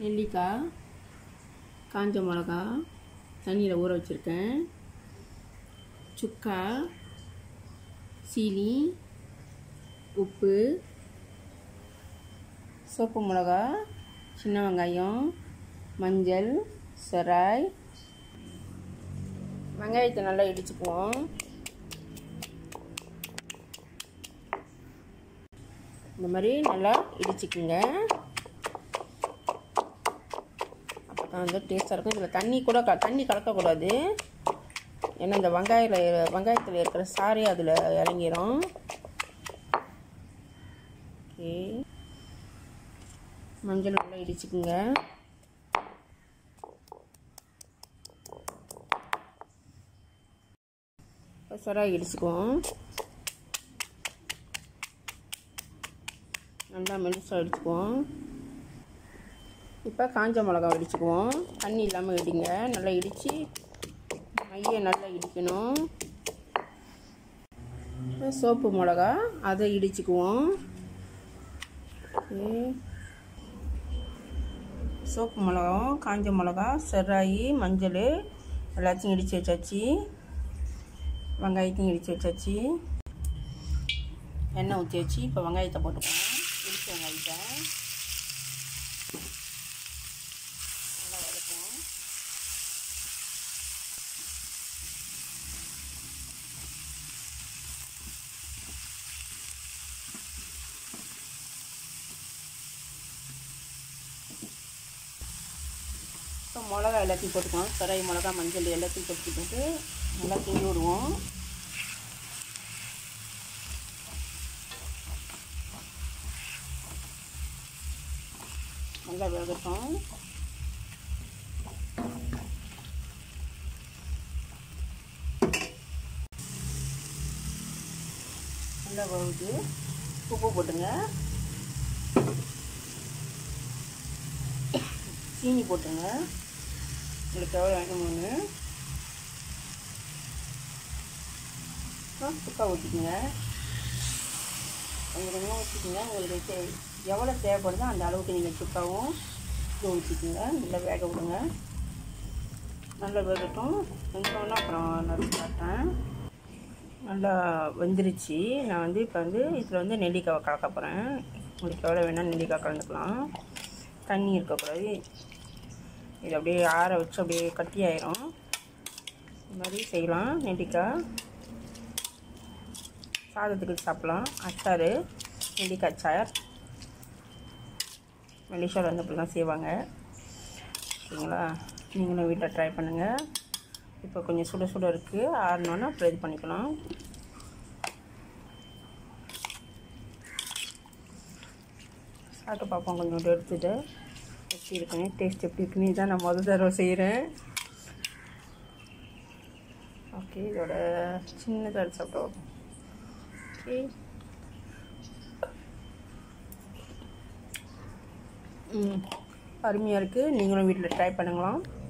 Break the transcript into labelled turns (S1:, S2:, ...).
S1: நெல்லிக்காய் காஞ்ச மிளகா தண்ணியில் ஊற வச்சுருக்கேன் சுக்கா சீனி உப்பு சோப்பு மிளகா சின்ன வெங்காயம் மஞ்சள் செராய் வெங்காயத்தை நல்லா இடிச்சுக்குவோம் இந்த மாதிரி நல்லா இடிச்சுக்குங்க அப்போ தான் வந்து டேஸ்ட்டாக இருக்கும் இதில் தண்ணி கூட க தண்ணி கலக்கக்கூடாது ஏன்னா இந்த வெங்காயில் வெங்காயத்தில் இருக்கிற சாறு அதில் இறங்கிரும் ஓகே மஞ்சள் நல்லா இடிச்சுக்குங்க சொராய் இடிச்சுக்குவோம் நல்லா மெலிசாக இடிச்சுக்குவோம் இப்போ காஞ்ச மிளகா இடிச்சுக்குவோம் தண்ணி இல்லாமல் இடிங்க நல்லா இடித்து மைய நல்லா இடிக்கணும் சோப்பு மிளகா அதை இடிச்சுக்குவோம் ஓகே சோப்பு மிளகாவும் காஞ்ச மிளகா செராயி மஞ்சள் எல்லாத்தையும் இடித்து வச்சாச்சு வெங்காயத்தையும் இடித்து வச்சாச்சு எண்ணெய் ஊற்றி வச்சு இப்போ வெங்காயத்தை போட்டுப்போம் இடிச்ச வெங்காயத்தை நல்லா வதக்குவோம் இப்போ மிளகா எல்லாத்தையும் போட்டுக்குவோம் கராய் மிளகா மஞ்சள் எல்லாத்தையும் கொட்டி போட்டு நல்லா கிண்டி விடுவோம் நல்லா வேகட்டும் நல்லா வேகுது உப்பு போட்டுங்க சீனி போட்டுங்க உங்களுக்கு எவ்வளோ வேணும் மூணு சுக்கா ஊற்றிக்கங்க கொஞ்சம் கொஞ்சமாக ஊற்றிக்கங்க உங்களுக்கு தே எவ்வளோ தேவைப்படுதோ அந்த அளவுக்கு நீங்கள் சுக்காவும் இது ஊற்றிக்கோங்க நல்லா வேக விடுங்க நல்லா வேகட்டும் வெந்தோன்னா அப்புறம் நறுக்கு காட்டேன் நல்லா வெந்துருச்சு நான் வந்து இப்போ வந்து இதில் வந்து நெல்லிக்காவை கலக்க போகிறேன் உங்களுக்கு எவ்வளோ வேணால் நெல்லிக்காய் கலந்துக்கலாம் தண்ணி இருக்கக்கூடாது இது அப்படியே ஆற வச்சு அப்படியே கட்டி ஆயிரும் இந்த மாதிரி செய்யலாம் நெல்லிக்காய் சாதத்துக்கு சாப்பிட்லாம் அச்சார் நெல்லிக்காய் அச்சார் மலேசியாவில் வந்து அப்படிலாம் செய்வாங்க சரிங்களா நீங்களும் வீட்டில் ட்ரை பண்ணுங்கள் இப்போ கொஞ்சம் சுட சுட இருக்குது ஆறினோன்னா அப்புறம் இது பண்ணிக்கலாம் சாப்பிட்டு பார்ப்போம் கொஞ்சம் எடுத்துட்டு எப்படி இருக்குன்னு டேஸ்ட் எப்படி இருக்குன்னு தான் நான் முதல் தடவை செய்கிறேன் ஓகே இதோட சின்னதாக சாப்பிட்டோம் ஓகே ம் அருமையாக இருக்குது நீங்களும் வீட்டில் ட்ரை பண்ணுங்களாம்